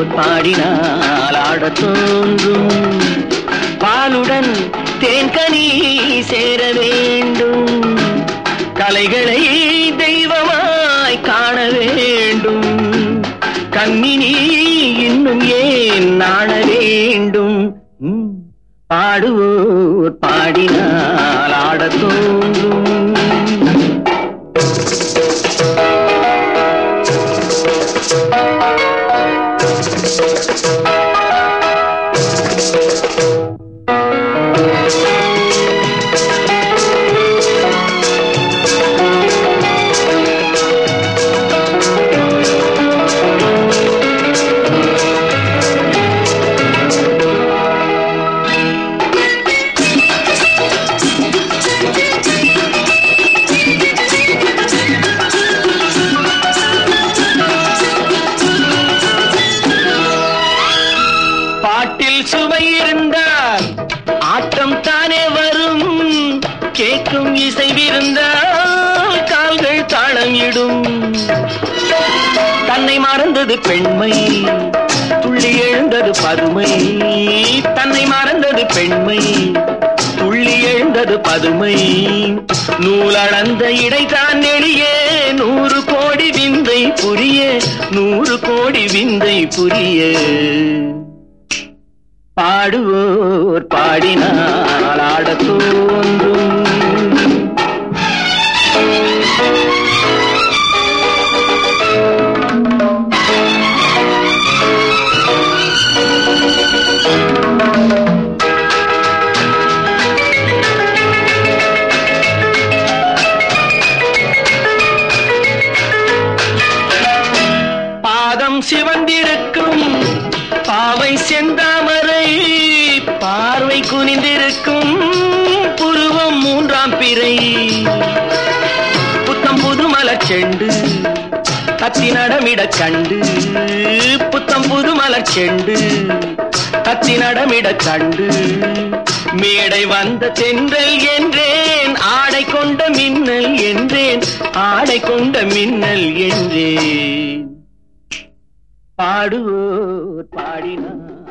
பாடினால் ஆடத் தோன்றும் பாலுடன் தேன்கனி சேர வேண்டும் கலைகளை தெய்வமாய் காண வேண்டும் கண்ணினி இன்னும் ஏன் நாண வேண்டும் ம், பாடுவோர் பாடினால் ஆடத் தோன்றும் பாட்டில் சுவை இருந்தால் ஆட்டம் தானே வரும் கேட்கும் இசைவிருந்தால் கால்கள் தாளம் இடும் தன்னை மறந்தது பெண்மை துள்ளி எழுந்தது பதுமை தன்னை மறந்தது பெண்மை துள்ளி எழுந்தது பதுமை நூலளந்த இடைதான் நெளியே நூறு கோடி விந்தை புரிய நூறு கோடி விந்தை புரிய பாடுவோர் பாடினால் ஆடத் தோன்றும் பாதம் சிவந்திருக்கும் பாவை செந்தாமரை பார்வை குனிந்திருக்கும் புருவம் மூன்றாம் பிறை புத்தம் புது மலர் செண்டு கத்தி நடமிட கண்டு புத்தம் புது மலர் செண்டு கத்தி நடமிட கண்டு மேடை வந்த தென்றல் என்றேன் ஆடை கொண்ட மின்னல் என்றேன் ஆடை கொண்ட மின்னல் என்றேன் பாடுவோர் பாடினார்